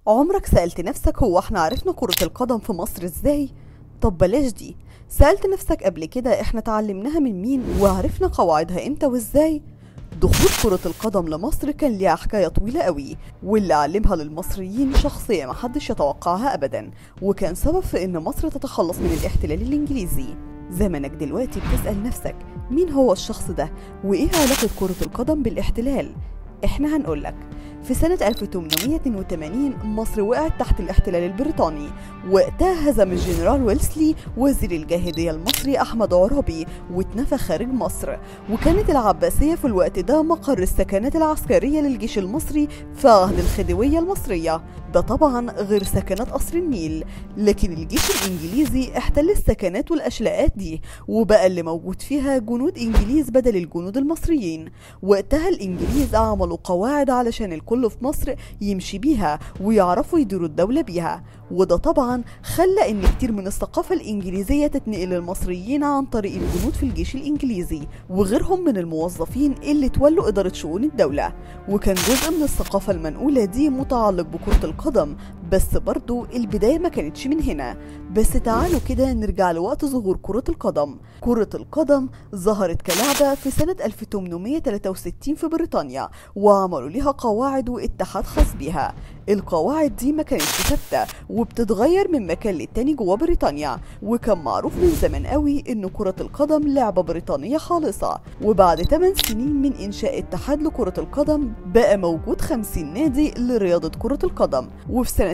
عمرك سألت نفسك هو احنا عرفنا كرة القدم في مصر ازاي؟ طب بلاش دي سألت نفسك قبل كده احنا اتعلمناها من مين وعرفنا قواعدها امتى وازاي؟ دخول كرة القدم لمصر كان ليها حكاية طويلة قوي واللي علمها للمصريين شخصية محدش يتوقعها أبدا وكان سبب في إن مصر تتخلص من الاحتلال الإنجليزي زمنك دلوقتي بتسأل نفسك مين هو الشخص ده وإيه علاقة كرة القدم بالاحتلال؟ إحنا هنقولك في سنة 1882 مصر وقعت تحت الاحتلال البريطاني وقتها هزم الجنرال ويلسلي وزير الجاهلية المصري أحمد عرابي واتنفى خارج مصر وكانت العباسية في الوقت ده مقر السكنات العسكرية للجيش المصري في عهد الخديوية المصرية ده طبعا غير سكنات قصر النيل لكن الجيش الإنجليزي احتل السكنات والأشلاءات دي وبقى اللي موجود فيها جنود إنجليز بدل الجنود المصريين وقتها الإنجليز عملوا قواعد علشان الكل في مصر يمشي بيها ويعرفوا يديروا الدولة بيها وده طبعا خلى ان كتير من الثقافة الانجليزية تتنقل للمصريين عن طريق الجنود في الجيش الانجليزي وغيرهم من الموظفين اللي تولوا ادارة شؤون الدولة وكان جزء من الثقافة المنقولة دي متعلق بكرة القدم بس برضو البداية ما كانتش من هنا بس تعالوا كده نرجع لوقت ظهور كرة القدم كرة القدم ظهرت كلعبة في سنة 1863 في بريطانيا وعملوا ليها قواعد واتحاد خاص بيها القواعد دي ما كانتش ثابتة وبتتغير من مكان للتاني جوا بريطانيا وكان معروف من زمان قوي ان كرة القدم لعبة بريطانية خالصة وبعد 8 سنين من انشاء اتحاد لكرة القدم بقى موجود 50 نادي لرياضة كرة القدم وفي سنة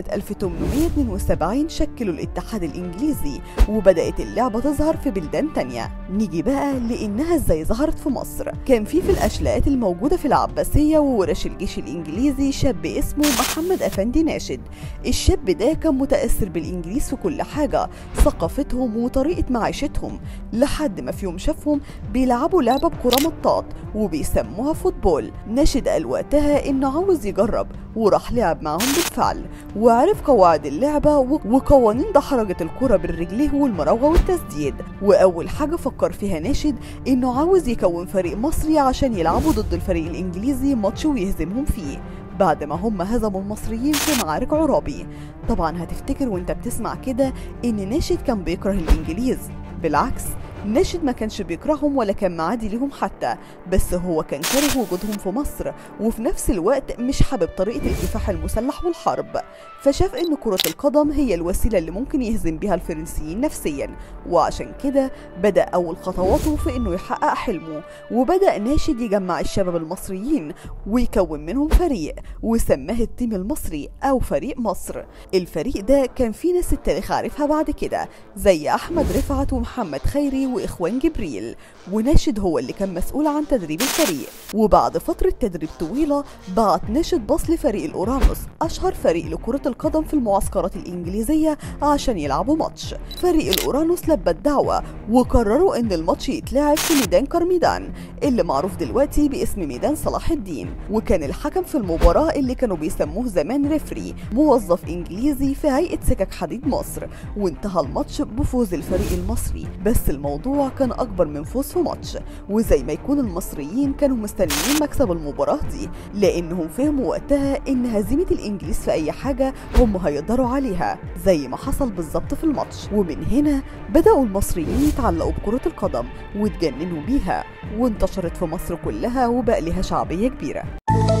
1872 شكلوا الاتحاد الانجليزي وبدأت اللعبة تظهر في بلدان تانية نيجي بقى لانها ازاي ظهرت في مصر كان في في الاشلاءات الموجودة في العباسية وورش الجيش الانجليزي شاب اسمه محمد افندي ناشد الشاب ده كان متأثر بالإنجليز في كل حاجة ثقافتهم وطريقة معيشتهم لحد ما في يوم شافهم بيلعبوا لعبة بكرة مطاط وبيسموها فوتبول ناشد قال وقتها إنه عاوز يجرب وراح لعب معهم بالفعل وعرف قواعد اللعبة وقوانين دحرجة الكرة بالرجليه والمراوغة والتسديد وأول حاجة فكر فيها ناشد إنه عاوز يكون فريق مصري عشان يلعبوا ضد الفريق الإنجليزي ماتش ويهزمهم فيه بعد ما هم هزموا المصريين في معارك عرابي طبعا هتفتكر وانت بتسمع كده ان ناشد كان بيكره الانجليز بالعكس ناشد ما كانش بيكرههم ولا كان معادي ليهم حتى بس هو كان كاره وجودهم في مصر وفي نفس الوقت مش حابب طريقة الكفاح المسلح والحرب فشاف ان كرة القدم هي الوسيلة اللي ممكن يهزم بيها الفرنسيين نفسيا وعشان كده بدأ أول خطواته في انه يحقق حلمه وبدأ ناشد يجمع الشباب المصريين ويكون منهم فريق وسماه التيم المصري أو فريق مصر الفريق ده كان فيه ناس التاريخ عارفها بعد كده زي أحمد رفعت ومحمد خيري وإخوان جبريل وناشد هو اللي كان مسؤول عن تدريب الفريق وبعد فترة تدريب طويلة بعت ناشد باص لفريق الأورانوس أشهر فريق لكرة القدم في المعسكرات الإنجليزية عشان يلعبوا ماتش فريق الأورانوس لبى الدعوة وقرروا إن الماتش يتلعب في ميدان كارميدان اللي معروف دلوقتي باسم ميدان صلاح الدين وكان الحكم في المباراة اللي كانوا بيسموه زمان ريفري موظف إنجليزي في هيئة سكك حديد مصر وانتهى الماتش بفوز الفريق المصري بس الموضوع كان أكبر من فوز في ماتش وزي ما يكون المصريين كانوا مستنيين مكسب المباراة دي لأنهم فهموا وقتها إن هزيمة الإنجليز في أي حاجة هم هيقدروا عليها زي ما حصل بالظبط في الماتش ومن هنا بدأوا المصريين يتعلقوا بكرة القدم واتجننوا بيها وانتشرت في مصر كلها وبقى لها شعبية كبيرة